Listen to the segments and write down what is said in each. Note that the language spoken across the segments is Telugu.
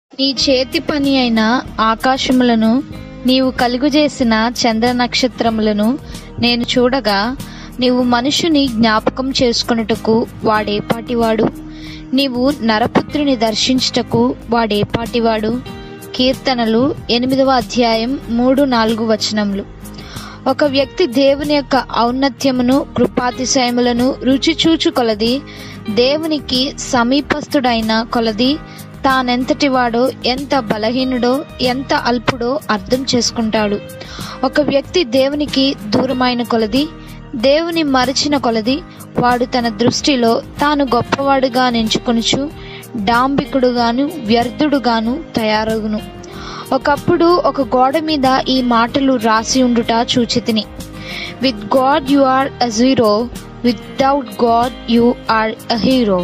నీ చేతి పని అయిన ఆకాశములను నీవు కలుగజేసిన చంద్ర నక్షత్రములను నేను చూడగా నీవు మనుషుని జ్ఞాపకం చేసుకొనుటకు వాడేపాటివాడు నీవు నరపుత్రుని దర్శించుటకు వాడేపాటివాడు కీర్తనలు ఎనిమిదవ అధ్యాయం మూడు నాలుగు వచనములు ఒక వ్యక్తి దేవుని యొక్క ఔన్నత్యమును కృపాతిశయములను రుచి చూచు కొలది దేవునికి సమీపస్థుడైన కొలది తానెంతటి వాడో ఎంత బలహీనుడో ఎంత అల్పుడో అర్థం చేసుకుంటాడు ఒక వ్యక్తి దేవునికి దూరమైన కొలది దేవుని మరచిన కొలది వాడు తన దృష్టిలో తాను గొప్పవాడుగా నెంచుకొనుచు డాంబికుడుగాను వ్యర్థుడుగాను తయారగును ఒకప్పుడు ఒక గోడ మీద ఈ మాటలు రాసి ఉండుట చూచితిని with God you are a zero without God you are a hero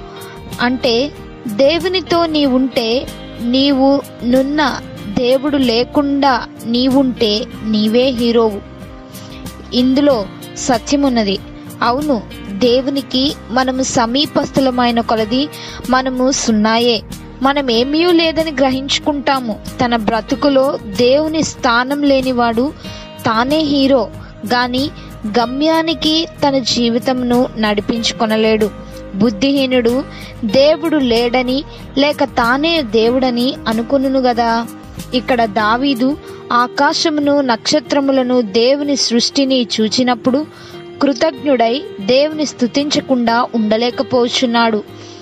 అంటే దేవునితో నీవుంటే నీవు నున్న దేవుడు లేకుండా నీవుంటే నీవే హీరోవు ఇందులో సత్యమున్నది అవును దేవునికి మనము సమీపస్థులమైన కొలది మనము సున్నాయే మనం ఏమీ లేదని గ్రహించుకుంటాము తన బ్రతుకులో దేవుని స్థానం లేనివాడు తానే హీరో గాని గమ్యానికి తన జీవితంను నడిపించుకొనలేడు బుద్ధిహీనుడు దేవుడు లేడని లేక తానే దేవుడని అనుకును గదా ఇక్కడ దావీదు ఆకాశమును నక్షత్రములను దేవుని సృష్టిని చూచినప్పుడు కృతజ్ఞుడై దేవుని స్తుతించకుండా ఉండలేకపోచున్నాడు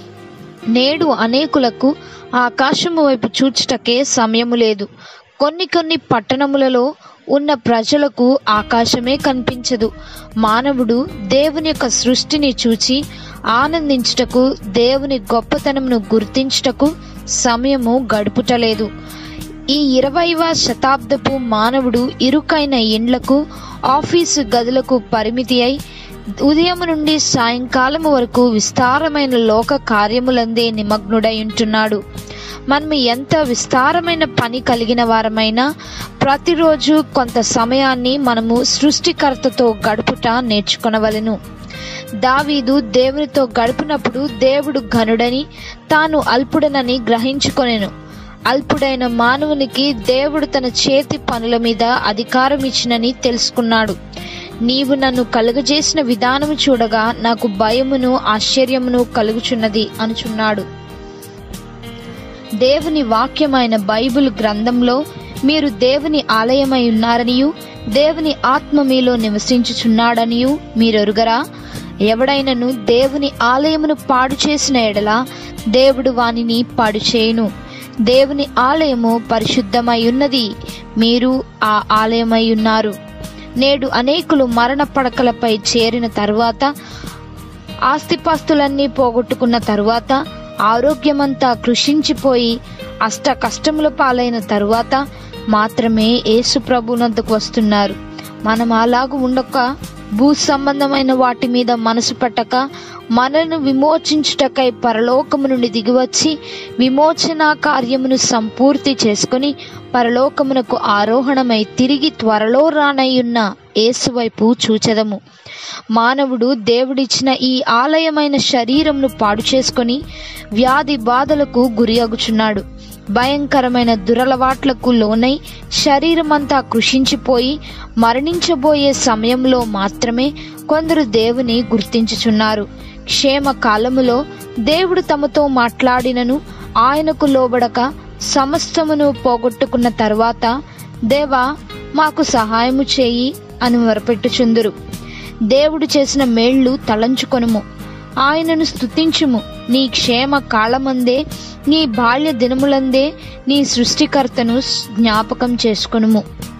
నేడు అనేకులకు ఆకాశము వైపు చూచుటకే సమయము లేదు కొన్ని కొన్ని పట్టణములలో ఉన్న ప్రజలకు ఆకాశమే కనిపించదు మానవుడు దేవుని యొక్క సృష్టిని చూచి ఆనందించుటకు దేవుని గొప్పతనమును గుర్తించుటకు సమయము గడుపుటలేదు ఈ ఇరవైవ శతాబ్దపు మానవుడు ఇరుకైన ఇండ్లకు ఆఫీసు గదులకు పరిమితి అయి ఉదయం నుండి సాయంకాలం వరకు విస్తారమైన లోక కార్యములందే నిమగ్నుడై ఉంటున్నాడు మనం ఎంత విస్తారమైన పని కలిగిన వారమైనా ప్రతిరోజు కొంత సమయాన్ని మనము సృష్టికర్తతో గడుపుట నేర్చుకొనవలెను దావీదు దేవునితో గడిపినప్పుడు దేవుడు ఘనుడని తాను అల్పుడనని గ్రహించుకొనెను అల్పుడైన మానవునికి దేవుడు తన చేతి పనుల మీద అధికారం ఇచ్చినని తెలుసుకున్నాడు నీవు నన్ను కలుగజేసిన విధానము చూడగా నాకు భయమును ఆశ్చర్యమును కలుగుచున్నది అనుచున్నాడు దేవుని వాక్యమైన బైబిల్ గ్రంథంలో మీరు దేవుని ఆలయమై ఉన్నారనియు దేవుని ఆత్మ మీలో నివసించుచున్నాడనియు మీరెరుగరా ఎవడైనను దేవుని ఆలయమును పాడు చేసిన ఎడల దేవుడు వానిని పాడు చేయును దేవుని ఆలయము పరిశుద్ధమై ఉన్నది మీరు ఆ ఆలయమై ఉన్నారు నేడు అనేకులు మరణ పడకలపై చేరిన తరువాత ఆస్తిపాస్తులన్నీ పోగొట్టుకున్న తరువాత ఆరోగ్యమంతా కృషించిపోయి అష్ట కష్టముల పాలైన తరువాత మాత్రమే యేసు ప్రభునందుకు వస్తున్నారు మనం అలాగూ ఉండక భూ సంబంధమైన వాటి మీద మనసు పెట్టక మనను విమోచించుటకై పరలోకము నుండి దిగివచ్చి విమోచన కార్యమును సంపూర్తి చేసుకుని పరలోకమునకు ఆరోహణమై తిరిగి త్వరలో రానయ్యున్న యేసువైపు చూచెదము మానవుడు దేవుడిచ్చిన ఈ ఆలయమైన శరీరంను పాడు చేసుకొని వ్యాధి బాధలకు గురియగుచున్నాడు భయంకరమైన దురలవాట్లకు లోనై శరీరమంతా కృషించిపోయి మరణించబోయే సమయంలో మాత్రమే కొందరు దేవుని గుర్తించుచున్నారు క్షేమ కాలములో దేవుడు తమతో మాట్లాడినను ఆయనకు లోబడక సమస్తమును పోగొట్టుకున్న తర్వాత దేవా మాకు సహాయము చేయి అని మొరపెట్టుచుందురు దేవుడు చేసిన మేళ్లు తలంచుకొనుము ఆయనను స్తుతించుము నీ క్షేమ కాలమందే నీ బాల్య దినములందే నీ సృష్టికర్తను జ్ఞాపకం చేసుకొనుము